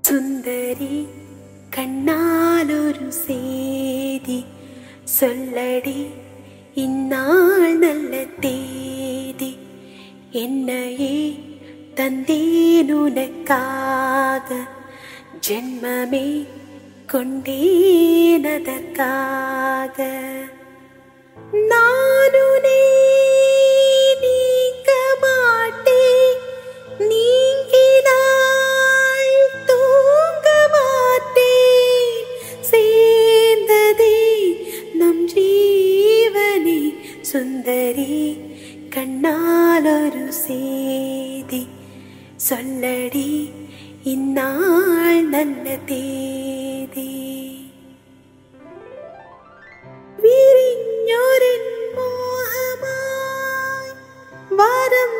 സുന്ദരി കണ്ണാലൊരു സേതി சொல்லடி இந்நாள் நல்ல தேதி என்னையே தந்தேன் உனக்காக ஜென்மமே கொண்டேன் அதற்காக நானுனே நீங்க மாட்டேன் நீங்கினால் தூங்க மாட்டேன் சேர்ந்ததே நம் ஜீவனே சுந்தரி கண்ணாலொரு சேதி சொல்லடி இந்நாள் நல்ல தேதி വിരിഞ്ഞൊരൻ മോഹമായി വരം